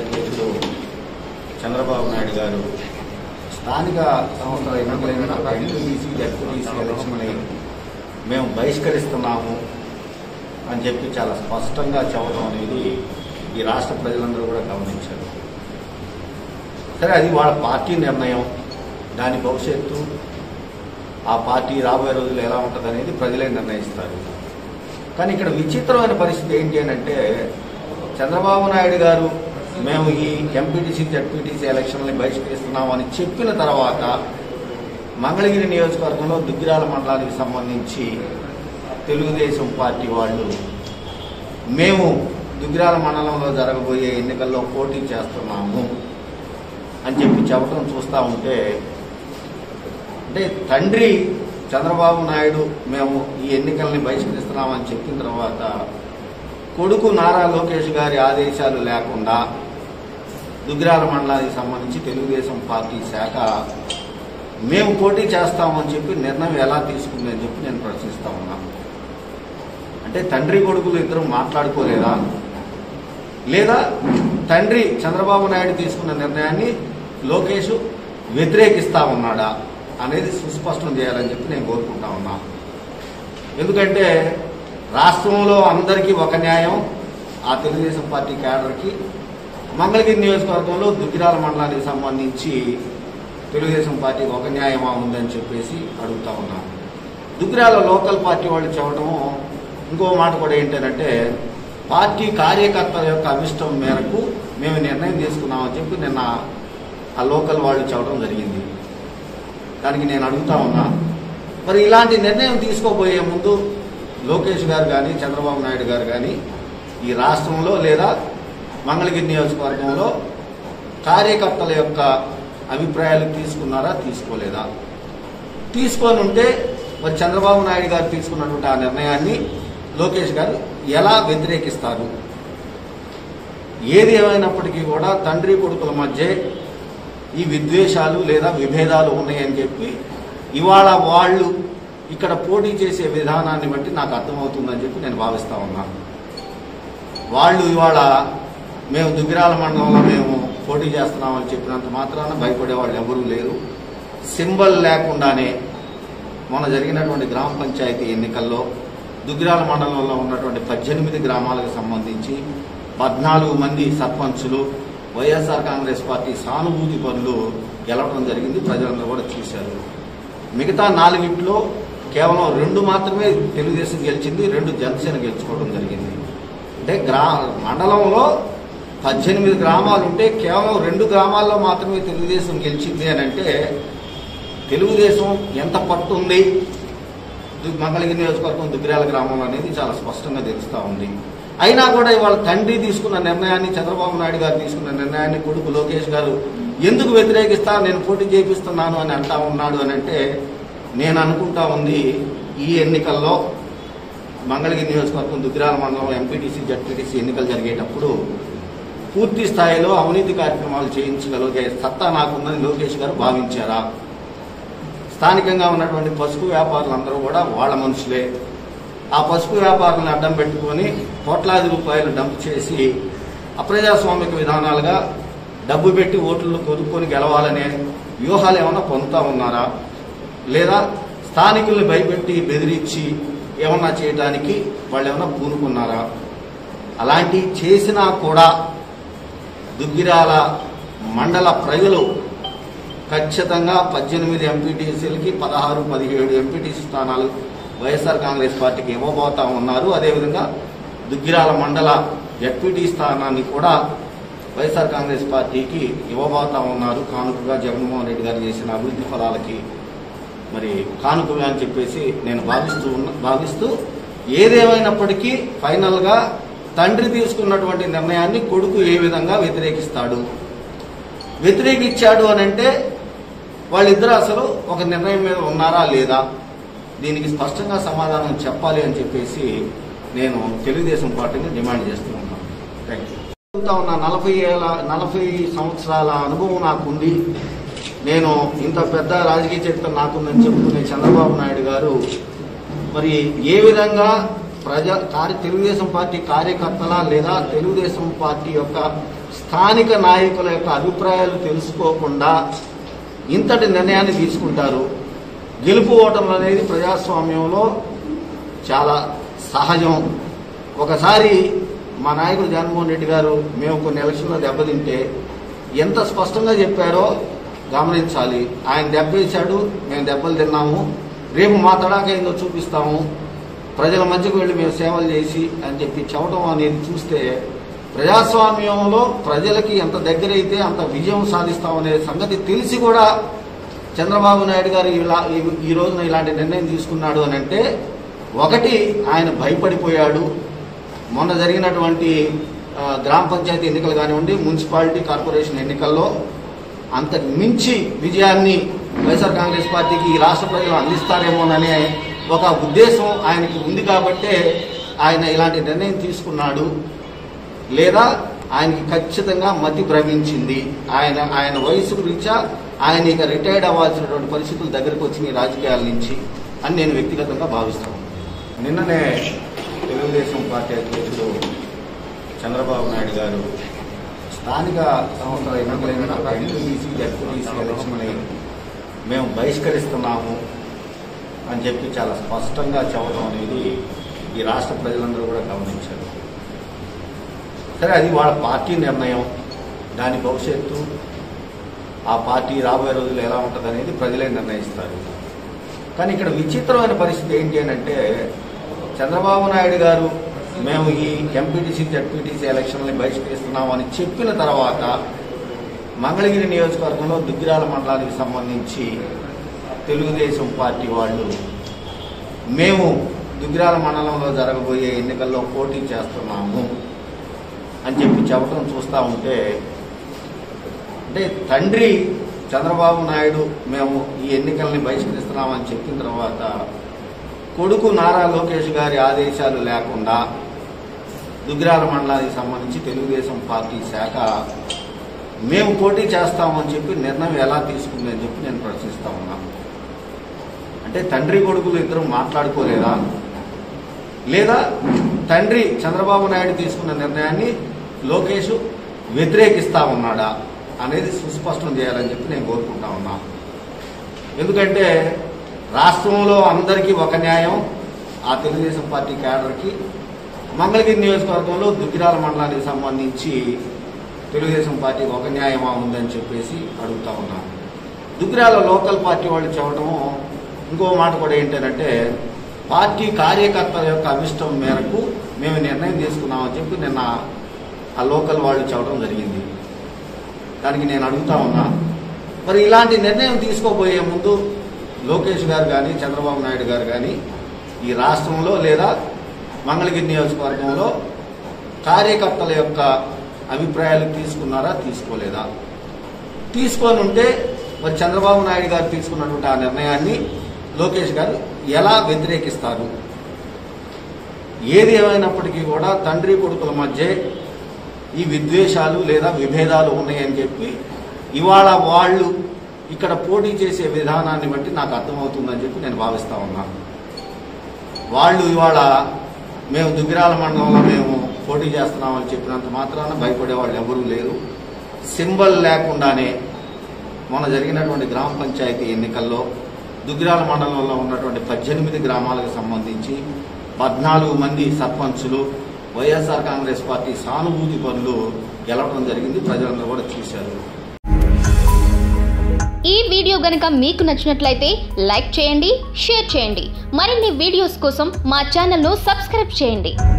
అధ్యక్షుడు చంద్రబాబు నాయుడు గారు స్థానిక సంస్థల ఎన్నికలైన ఎన్టీసీ జడ్పీటీసీ ఎలక్షన్ని మేము బహిష్కరిస్తున్నాము అని చెప్పి చాలా స్పష్టంగా చెప్పడం అనేది ఈ రాష్ట్ర ప్రజలందరూ కూడా గమనించారు సరే అది వాళ్ళ పార్టీ నిర్ణయం దాని భవిష్యత్తు ఆ పార్టీ రాబోయే రోజుల్లో ఎలా ఉంటుంది అనేది ప్రజలే నిర్ణయిస్తారు కానీ ఇక్కడ విచిత్రమైన పరిస్థితి ఏంటి అని అంటే చంద్రబాబు నాయుడు గారు మేము ఈ ఎంపీటీసీ జడ్పీటీసీ ఎలక్షన్ని బహిష్కరిస్తున్నాం అని చెప్పిన తర్వాత మంగళగిరి నియోజకవర్గంలో దుగ్గిరాల మండలానికి సంబంధించి తెలుగుదేశం పార్టీ వాళ్ళు మేము దుగ్గిరాల మండలంలో జరగబోయే ఎన్నికల్లో పోటీ చేస్తున్నాము అని చెప్పి చెప్పడం చూస్తూ ఉంటే అంటే తండ్రి చంద్రబాబు నాయుడు మేము ఈ ఎన్నికల్ని బహిష్కరిస్తున్నామని చెప్పిన తర్వాత కొడుకు నారా లోకేష్ గారి ఆదేశాలు లేకుండా దుగ్గిరాల మండలానికి సంబంధించి తెలుగుదేశం పార్టీ శాఖ మేము పోటీ చేస్తామని చెప్పి నిర్ణయం ఎలా తీసుకుంది అని చెప్పి నేను ప్రశ్నిస్తా ఉన్నాను అంటే తండ్రి కొడుకులు ఇద్దరు మాట్లాడుకోలేదా లేదా తండ్రి చంద్రబాబు నాయుడు తీసుకున్న నిర్ణయాన్ని లోకేష్ వ్యతిరేకిస్తా ఉన్నాడా అనేది సుస్పష్టం చేయాలని చెప్పి నేను కోరుకుంటా ఉన్నా ఎందుకంటే రాష్ట్రంలో అందరికీ ఒక న్యాయం ఆ తెలుగుదేశం పార్టీ క్యాడర్కి మంగళగిరి నియోజకవర్గంలో దుగ్గిరాల మండలానికి సంబంధించి తెలుగుదేశం పార్టీ ఒక న్యాయమా ఉందని చెప్పేసి అడుగుతా ఉన్నాం దుగ్గిరాల లోకల్ పార్టీ వాళ్ళు చెప్పడం ఇంకో మాట కూడా ఏంటంటే పార్టీ కార్యకర్తల యొక్క అభిష్టం మేరకు మేము నిర్ణయం తీసుకున్నామని చెప్పి నిన్న ఆ లోకల్ వాళ్ళు చెప్పడం జరిగింది దానికి నేను అడుగుతా ఉన్నా మరి ఇలాంటి నిర్ణయం తీసుకోబోయే ముందు లోకేష్ గారు కానీ చంద్రబాబు నాయుడు గారు కానీ ఈ రాష్ట్రంలో లేదా మంగళగిరి నియోజకవర్గంలో కార్యకర్తల యొక్క అభిప్రాయాలు తీసుకున్నారా తీసుకోలేదా తీసుకొని ఉంటే మరి చంద్రబాబు నాయుడు గారు తీసుకున్నటువంటి ఆ నిర్ణయాన్ని లోకేష్ గారు ఎలా వ్యతిరేకిస్తారు ఏది ఏమైనప్పటికీ కూడా తండ్రి కొడుకుల మధ్య ఈ విద్వేషాలు లేదా విభేదాలు ఉన్నాయని చెప్పి ఇవాళ వాళ్ళు ఇక్కడ పోటీ చేసే విధానాన్ని బట్టి నాకు అర్థమవుతుందని చెప్పి నేను భావిస్తా ఉన్నాను వాళ్ళు ఇవాళ మేము దుగ్గిరాల మండలంలో మేము పోటీ చేస్తున్నామని చెప్పినంత మాత్రాన భయపడే వాళ్ళు ఎవరూ లేరు సింబల్ లేకుండానే మొన్న జరిగినటువంటి గ్రామ పంచాయతీ ఎన్నికల్లో దుగ్గిరాల మండలంలో ఉన్నటువంటి పద్దెనిమిది గ్రామాలకు సంబంధించి పద్నాలుగు మంది సర్పంచులు వైఎస్ఆర్ కాంగ్రెస్ పార్టీ సానుభూతి పనులు గెలవడం జరిగింది ప్రజలందరూ కూడా చూశారు మిగతా నాలుగింట్లో కేవలం రెండు మాత్రమే తెలుగుదేశం గెలిచింది రెండు జనసేన గెలుచుకోవడం జరిగింది అంటే గ్రా మండలంలో పద్దెనిమిది గ్రామాలు ఉంటే కేవలం రెండు గ్రామాల్లో మాత్రమే తెలుగుదేశం గెలిచింది అని అంటే తెలుగుదేశం ఎంత పట్టుంది దు- మంగళగిరి నియోజకవర్గం దుగ్గిరాల గ్రామం అనేది చాలా స్పష్టంగా తెలుస్తూ ఉంది అయినా కూడా ఇవాళ తండ్రి తీసుకున్న నిర్ణయాన్ని చంద్రబాబు నాయుడు గారు తీసుకున్న నిర్ణయాన్ని కొడుకు లోకేష్ గారు ఎందుకు వ్యతిరేకిస్తా నేను పోటీ చేపిస్తున్నాను అని అంటా ఉన్నాడు అని అంటే నేను అనుకుంటా ఉంది ఈ ఎన్నికల్లో మంగళగిరి నియోజకవర్గం దుగ్గిరాల మండలం ఎంపీటీసీ జడ్పీటీసీ ఎన్నికలు జరిగేటప్పుడు పూర్తి స్థాయిలో అవినీతి కార్యక్రమాలు చేయించగలిగే సత్తా నాకుందని లోకేష్ గారు భావించారా స్థానికంగా ఉన్నటువంటి పసుపు వ్యాపారులందరూ కూడా వాళ్ళ మనుషులే ఆ పసుపు వ్యాపారులను అడ్డం పెట్టుకొని కోట్లాది రూపాయలు డంప్ చేసి అప్రజాస్వామిక విధానాలుగా డబ్బు పెట్టి ఓట్లు కొనుక్కొని గెలవాలనే వ్యూహాలు ఏమైనా పొందుతా ఉన్నారా లేదా స్థానికుల్ని భయపెట్టి బెదిరించి ఏమన్నా చేయడానికి వాళ్ళు ఏమైనా పూనుకున్నారా అలాంటి చేసినా కూడా దుగ్గిరాల మండల ప్రజలు ఖచ్చితంగా పద్దెనిమిది ఎంపీటీసీలకి పదహారు పదిహేడు ఎంపీటీసీ స్థానాలు వైఎస్ఆర్ కాంగ్రెస్ పార్టీకి ఇవ్వబోతా ఉన్నారు అదేవిధంగా దుగ్గిరాల మండల జడ్పీటీ స్థానాన్ని కూడా వైఎస్ఆర్ కాంగ్రెస్ పార్టీకి ఇవ్వబోతా ఉన్నారు కానుకగా జగన్మోహన్ రెడ్డి గారు చేసిన అభివృద్ధి ఫలాలకి మరి కానుకగా అని చెప్పేసి నేను భావిస్తూ ఉన్న భావిస్తూ ఏదేమైనప్పటికీ ఫైనల్గా తండ్రి తీసుకున్నటువంటి నిర్ణయాన్ని కొడుకు ఏ విధంగా వ్యతిరేకిస్తాడు వ్యతిరేకించాడు అని అంటే వాళ్ళిద్దరూ అసలు ఒక నిర్ణయం మీద ఉన్నారా లేదా దీనికి స్పష్టంగా సమాధానం చెప్పాలి అని చెప్పేసి నేను తెలుగుదేశం పార్టీని డిమాండ్ చేస్తూ ఉన్నాను థ్యాంక్ యూ చెప్తా ఉన్న నలభై ఏళ్ళ నలభై సంవత్సరాల అనుభవం నాకుంది నేను ఇంత పెద్ద రాజకీయ చరిత్ర నాకుందని చెప్పుకునే చంద్రబాబు నాయుడు గారు మరి ఏ విధంగా ప్రజా కార్య తెలుగుదేశం పార్టీ కార్యకర్తల లేదా తెలుగుదేశం పార్టీ యొక్క స్థానిక నాయకుల యొక్క అభిప్రాయాలు తెలుసుకోకుండా ఇంతటి నిర్ణయాన్ని తీసుకుంటారు గెలుపు ఓటములు అనేది ప్రజాస్వామ్యంలో చాలా సహజం ఒకసారి మా నాయకుడు జగన్మోహన్ రెడ్డి గారు మేము కొన్ని ఎలక్షన్లో దెబ్బతింటే ఎంత స్పష్టంగా చెప్పారో గమనించాలి ఆయన దెబ్బేశాడు మేము దెబ్బలు తిన్నాము రేపు మా తడాక ఏందో చూపిస్తాము ప్రజల మధ్యకు వెళ్ళి మేము సేవలు చేసి అని చెప్పి చెప్పడం అనేది చూస్తే ప్రజాస్వామ్యంలో ప్రజలకి ఎంత దగ్గరైతే అంత విజయం సాధిస్తామనే సంగతి తెలిసి కూడా చంద్రబాబు నాయుడు గారు ఇలా ఈ- ఈ రోజున ఇలాంటి నిర్ణయం తీసుకున్నాడు అని అంటే ఒకటి ఆయన భయపడిపోయాడు మొన్న జరిగినటువంటి ఆ, గ్రామ పంచాయతీ ఎన్నికలు కానివ్వండి మున్సిపాలిటీ కార్పొరేషన్ ఎన్నికల్లో అంతకు మించి విజయాన్ని వైఎస్ఆర్ కాంగ్రెస్ పార్టీకి ఈ రాష్ట్ర ప్రజలు అందిస్తారేమోననే ఒక ఉద్దేశం ఆయనకి ఉంది కాబట్టే ఆయన ఇలాంటి నిర్ణయం తీసుకున్నాడు లేదా ఆయనకి ఖచ్చితంగా మతి భ్రమించింది ఆయన ఆయన వయసు రీత్యా ఆయన ఇక రిటైర్డ్ అవ్వాల్సినటువంటి పరిస్థితులు దగ్గరకు వచ్చినాయి రాజకీయాల నుంచి అని నేను వ్యక్తిగతంగా భావిస్తాను నిన్ననే తెలుగుదేశం పార్టీ అధ్యక్షుడు చంద్రబాబు నాయుడు గారు స్థానిక సంస్థల ఎన్నికలైన ఎన్టీసీ జడ్పీటీసీ ఎలక్షన్ని మేము బహిష్కరిస్తున్నాము అని చెప్పి చాలా స్పష్టంగా చెప్పడం అనేది ఈ రాష్ట్ర ప్రజలందరూ కూడా గమనించారు సరే అది వాళ్ళ పార్టీ నిర్ణయం దాని భవిష్యత్తు ఆ పార్టీ రాబోయే రోజుల్లో ఎలా ఉంటుంది అనేది ప్రజలే నిర్ణయిస్తారు కానీ ఇక్కడ విచిత్రమైన పరిస్థితి ఏంటి అని అంటే చంద్రబాబు నాయుడు గారు మేము ఈ ఎంపీటీసీ జడ్పీటీసీ ఎలక్షన్లని బహిష్కరిస్తున్నాం అని చెప్పిన తర్వాత మంగళగిరి నియోజకవర్గంలో దుగ్గిరాల మండలానికి సంబంధించి తెలుగుదేశం పార్టీ వాళ్ళు మేము దుగ్గిరాల మండలంలో జరగబోయే ఎన్నికల్లో పోటీ చేస్తున్నాము అని చెప్పి చెప్పడం చూస్తూ ఉంటే అంటే తండ్రి చంద్రబాబు నాయుడు మేము ఈ ఎన్నికల్ని బహిష్కరిస్తున్నామని చెప్పిన తర్వాత కొడుకు నారా లోకేష్ గారి ఆదేశాలు లేకుండా దుగ్గిరాల మండలానికి సంబంధించి తెలుగుదేశం పార్టీ శాఖ మేము పోటీ చేస్తామని చెప్పి నిర్ణయం ఎలా తీసుకుంది అని చెప్పి నేను ప్రశ్నిస్తా ఉన్నాను అంటే తండ్రి కొడుకులు ఇద్దరు మాట్లాడుకోలేదా లేదా తండ్రి చంద్రబాబు నాయుడు తీసుకున్న నిర్ణయాన్ని లోకేష్ వ్యతిరేకిస్తా ఉన్నాడా అనేది సుస్పష్టం చేయాలని చెప్పి నేను కోరుకుంటా ఉన్నా ఎందుకంటే రాష్ట్రంలో అందరికీ ఒక న్యాయం ఆ తెలుగుదేశం పార్టీ క్యాడర్కి మంగళగిరి నియోజకవర్గంలో దుగ్గిరాల మండలానికి సంబంధించి తెలుగుదేశం పార్టీ ఒక న్యాయమా ఉందని చెప్పేసి అడుగుతా ఉన్నాను దుగ్గిరాల లోకల్ పార్టీ వాళ్ళు చెప్పడం ఇంకో మాట కూడా ఏంటంటే పార్టీ కార్యకర్తల యొక్క అభిష్టం మేరకు మేము నిర్ణయం తీసుకున్నామని చెప్పి నిన్న ఆ లోకల్ వాళ్ళు చెప్పడం జరిగింది దానికి నేను అడుగుతా ఉన్నా మరి ఇలాంటి నిర్ణయం తీసుకోబోయే ముందు లోకేష్ గారు కానీ చంద్రబాబు నాయుడు గారు కానీ ఈ రాష్ట్రంలో లేదా మంగళగిరి నియోజకవర్గంలో కార్యకర్తల యొక్క అభిప్రాయాలు తీసుకున్నారా తీసుకోలేదా తీసుకొని ఉంటే మరి చంద్రబాబు నాయుడు గారు తీసుకున్నటువంటి ఆ నిర్ణయాన్ని లోకేష్ గారు ఎలా వ్యతిరేకిస్తారు ఏది ఏమైనప్పటికీ కూడా తండ్రి కొడుకుల మధ్య ఈ విద్వేషాలు లేదా విభేదాలు ఉన్నాయని చెప్పి ఇవాళ వాళ్ళు ఇక్కడ పోటీ చేసే విధానాన్ని బట్టి నాకు అర్థమవుతుందని చెప్పి నేను భావిస్తా ఉన్నాను వాళ్ళు ఇవాళ మేము దుగ్గిరాల మండలంలో మేము పోటీ చేస్తున్నామని చెప్పినంత మాత్రాన భయపడే వాళ్ళు ఎవరూ లేరు సింబల్ లేకుండానే మొన్న జరిగినటువంటి గ్రామ పంచాయతీ ఎన్నికల్లో దుగ్గిరాల మండలంలో ఉన్నటువంటి పద్దెనిమిది గ్రామాలకు సంబంధించి పద్నాలుగు మంది సర్పంచులు వైఎస్ఆర్ కాంగ్రెస్ పార్టీ సానుభూతి పనులు గెలవడం జరిగింది ప్రజలందరూ కూడా చూశారు ఈ వీడియో గనుక మీకు నచ్చినట్లయితే లైక్ చేయండి షేర్ చేయండి మరిన్ని వీడియోస్ కోసం మా ఛానల్ను సబ్స్క్రైబ్ చేయండి